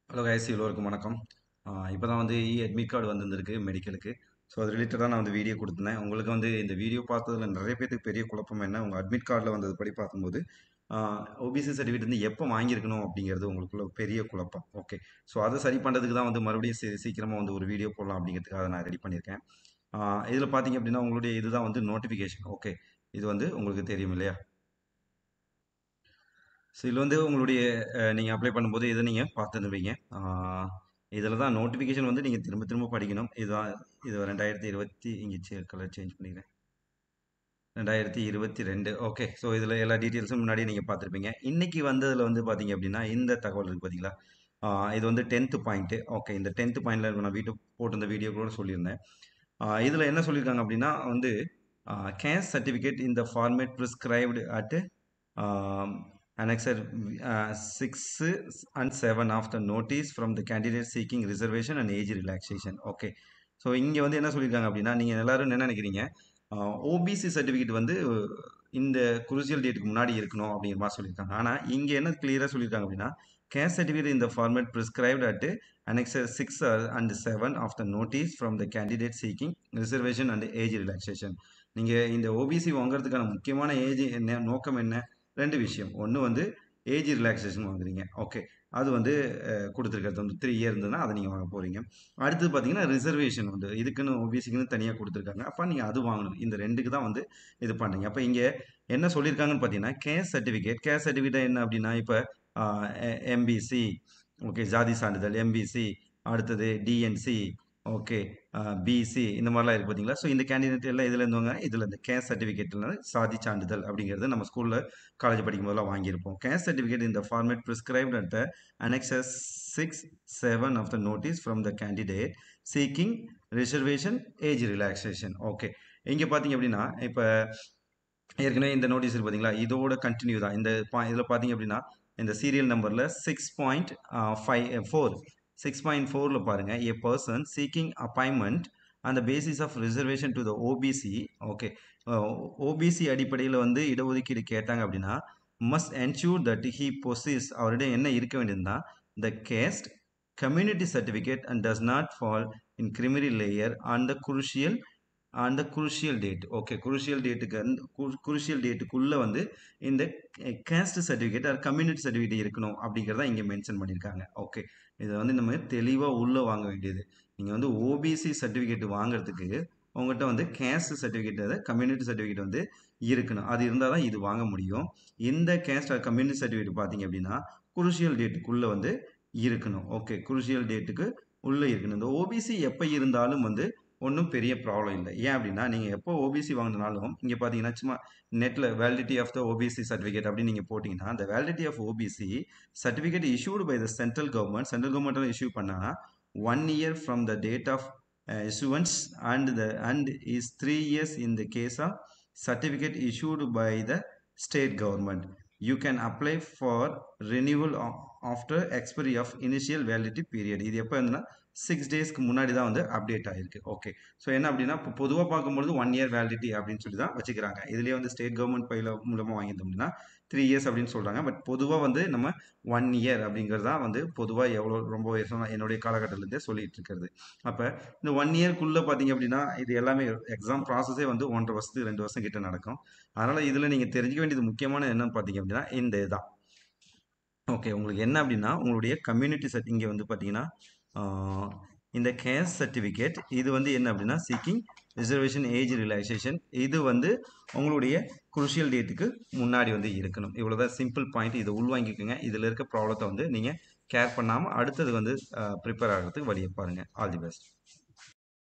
hello guys எல்லோருக்கும் வணக்கம் இப்போ தான் வந்து இ அட்மிட் கார்டு வந்திருந்திருக்கு மெடிக்கலுக்கு ஸோ அது ரிலேட்டடாக நான் வந்து வீடியோ கொடுத்துருந்தேன் உங்களுக்கு வந்து இந்த வீடியோ பார்த்ததுல நிறைய பேருக்கு பெரிய குழப்பம் என்ன உங்கள் அட்மிட் கார்டில் வந்தது படி பார்க்கும்போது ஓபிசி சர்டிஃபிகேட் வந்து எப்போ வாங்கியிருக்கணும் அப்படிங்கிறது உங்களுக்குள்ள பெரிய குழப்பம் ஓகே ஸோ அதை சரி பண்ணுறதுக்கு தான் வந்து மறுபடியும் சீ சீக்கிரமாக வந்து ஒரு வீடியோ போடலாம் அப்படிங்கிறதுக்காக நான் ரெடி பண்ணியிருக்கேன் இதில் பார்த்தீங்க அப்படின்னா உங்களுடைய இதுதான் வந்து நோட்டிஃபிகேஷன் ஓகே இது வந்து உங்களுக்கு தெரியும் இல்லையா ஸோ இதில் வந்து உங்களுடைய நீங்கள் அப்ளை பண்ணும்போது இதை நீங்கள் பார்த்துருவீங்க இதில் தான் நோட்டிஃபிகேஷன் வந்து நீங்கள் திரும்ப திரும்ப படிக்கணும் இதுதான் இது ரெண்டாயிரத்தி இருபத்தி இங்கே கலர் சேஞ்ச் பண்ணிக்கிறேன் ரெண்டாயிரத்தி இருபத்தி ரெண்டு ஓகே ஸோ இதில் எல்லா டீட்டெயில்ஸும் முன்னாடியே நீங்கள் பார்த்துருப்பீங்க இன்றைக்கி வந்ததில் வந்து பார்த்தீங்க அப்படின்னா இந்த தகவல் இருக்குது பார்த்தீங்களா ஆஹ் இது வந்து டென்த்து பாயிண்ட்டு ஓகே இந்த டென்த்து பாயிண்டில் நான் வீட்டு போட்டிருந்த வீடியோ கூட சொல்லியிருந்தேன் இதில் என்ன சொல்லியிருக்காங்க அப்படின்னா வந்து கேஸ் சர்டிஃபிகேட் இந்த format prescribed at annexer uh, 6 and 7 of the notice from the candidate seeking reservation and age relaxation okay so இங்கே வந்து என்ன சொல்லியிருக்காங்க அப்படின்னா நீங்கள் எல்லாரும் என்ன நினைக்கிறீங்க ஓபிசி சர்டிஃபிகேட் வந்து இந்த குருசியல் டேட்டுக்கு முன்னாடி இருக்கணும் அப்படிங்கிற மாதிரி சொல்லியிருக்காங்க ஆனால் இங்கே என்ன கிளியராக சொல்லியிருக்காங்க அப்படின்னா கேஸ் சர்டிஃபிகேட் இந்த format prescribed at annexer six and seven of the notice from the candidate seeking reservation and age relaxation நீங்கள் இந்த ஓபிசி வாங்குறதுக்கான முக்கியமான ஏஜ் என்ன நோக்கம் என்ன ரெண்டு விஷயம் ஒன்று வந்து ஏஜ் ரிலாக்ஸேஷன் வாங்குறீங்க ஓகே அது வந்து கொடுத்துருக்கிறது வந்து த்ரீ இயர் இருந்ததுன்னா அதை நீங்கள் வாங்க போகிறீங்க அடுத்தது பார்த்தீங்கன்னா ரிசர்வேஷன் வந்து இதுக்குன்னு ஓபிசிக்குன்னு தனியாக கொடுத்துருக்காங்க அப்போ நீங்கள் அது வாங்கணும் இந்த ரெண்டுக்கு தான் வந்து இது பண்ணுறீங்க அப்போ இங்கே என்ன சொல்லியிருக்காங்கன்னு பார்த்தீங்கன்னா கேஸ் சர்டிஃபிகேட் கேஸ் சர்டிஃபிகேட் என்ன அப்படின்னா இப்போ எம்பிசி ஓகே ஜாதி சான்றிதழ் எம்பிசி அடுத்தது டிஎன்சி ஓகே பிசி இந்த மாதிரிலாம் இருக்குது பார்த்தீங்களா ஸோ இந்த கேண்டிடேட் எல்லாம் இதில் இருந்தவங்க இதில் இந்த கேஸ் சர்டிஃபிகேட்ல சாதி சான்றிதழ் அப்படிங்கிறது நம்ம ஸ்கூலில் காலேஜ் படிக்கும் போதெல்லாம் வாங்கியிருப்போம் கேஸ் சர்டிஃபிகேட் இந்த format prescribed at the annexes six seven of the notice from the candidate seeking reservation age relaxation okay இங்கே பார்த்தீங்க அப்படின்னா இப்போ ஏற்கனவே இந்த நோட்டீஸ் இருக்கு பார்த்தீங்களா இதோட கண்டினியூ தான் இந்த இதில் பார்த்தீங்க அப்படின்னா இந்த சீரியல் நம்பரில் six point five four six point ஃபோரில் பாருங்கள் ஏ பர்சன் சீக்கிங் அப்பாயின்மெண்ட் அந்த basis of reservation to the OBC okay OBC அடிப்படையில் வந்து இடஒதுக்கீடு கேட்டாங்க அப்படின்னா must ensure that he possess அவரிடம் என்ன இருக்க வேண்டியதுன்னா the caste community certificate and does not fall in creamy layer on the crucial அந்த குருஷியல் டேட் ஓகே குருஷியல் டேட்டுக்கு வந்து குருஷியல் டேட்டுக்குள்ளே வந்து இந்த caste certificate or community certificate இருக்கணும் அப்படிங்கிறத இங்கே மென்ஷன் பண்ணியிருக்காங்க ஓகே இதை வந்து நம்ம தெளிவாக உள்ளே வாங்க வேண்டியது நீங்கள் வந்து ஓபிசி சர்டிஃபிகேட் வாங்குறதுக்கு உங்கள்கிட்ட வந்து கேஸ்ட் சர்டிஃபிகேட் அதாவது கம்யூனிட்டி சர்டிஃபிகேட் வந்து இருக்கணும் அது இருந்தால் தான் இது வாங்க முடியும் இந்த கேஸ்ட் ஆர் கம்யூனிட்டி சர்டிஃபிகேட் பார்த்தீங்க அப்படின்னா குருஷியல் டேட்டுக்குள்ளே வந்து இருக்கணும் ஓகே குருஷியல் டேட்டுக்கு உள்ளே இருக்கணும் இந்த ஓபிசி எப்போ இருந்தாலும் வந்து ஒன்றும் பெரிய ப்ராப்ளம் இல்லை ஏன் அப்படின்னா நீங்கள் எப்போ ஓபிசி வாங்கினாலும் இங்கே பார்த்தீங்கன்னா சும்மா நெட்டில் validity of the OBC certificate அப்படின்னு நீங்கள் போட்டிங்கன்னா அந்த validity of OBC certificate issued by the central government central கவர்மெண்ட்டில் இஷ்யூ பண்ணால் one year from the date of issuance and the and is three years in the case of certificate issued by the state government you can apply for renewal after expiry of initial validity period இது எப்போ இருந்ததுன்னா six டேஸ்க்கு முன்னாடி தான் வந்து update ஆகிருக்கு okay so என்ன அப்படின்னா இப்போ பொதுவாக பார்க்கும்பொழுது ஒன் இயர் வேலிடிட்டி அப்படின்னு சொல்லி தான் வச்சுக்கிறாங்க இதுலேயே வந்து ஸ்டேட் கவர்மெண்ட் பையில் மூலமாக வாங்கியிருந்தோம் அப்படின்னா த்ரீ இயர்ஸ் அப்படின்னு சொல்கிறாங்க பட் பொதுவாக வந்து நம்ம ஒன் இயர் அப்படிங்கிறது தான் வந்து பொதுவாக எவ்வளோ ரொம்ப வருஷம் என்னுடைய காலகட்டத்திலேருந்தே சொல்லிட்டு இருக்கிறது அப்போ இந்த ஒன் இயர்க்குள்ளே பார்த்தீங்க அப்படின்னா இது எல்லாமே எக்ஸாம் ப்ராசஸே வந்து ஒன்றரை வருஷத்துக்கு ரெண்டு வருஷம் கிட்ட நடக்கும் அதனால் இதில் நீங்கள் தெரிஞ்சுக்க வேண்டியது முக்கியமான என்னன்னு பார்த்தீங்க அப்படின்னா இந்த இதுதான் ஓகே உங்களுக்கு என்ன அப்படின்னா உங்களுடைய கம்யூனிட்டி சர்ட் இங்கே வந்து பார்த்தீங்கன்னா இந்த கேஸ் சர்டிஃபிகேட் இது வந்து என்ன அப்படின்னா சீக்கிங் ரிசர்வேஷன் ஏஜ் ரிலாக்ஸேஷன் இது வந்து உங்களுடைய குருஷியல் டேட்டுக்கு முன்னாடி வந்து இருக்கணும் இவ்வளோதான் சிம்பிள் பாயிண்ட் இதை உள்வாங்கிக்கோங்க இதில் இருக்க ப்ராப்ளத்தை வந்து நீங்கள் கேர் பண்ணாமல் அடுத்தது வந்து ப்ரிப்பேர் ஆகிறதுக்கு வழியை பாருங்கள் ஆல் தி பெஸ்ட்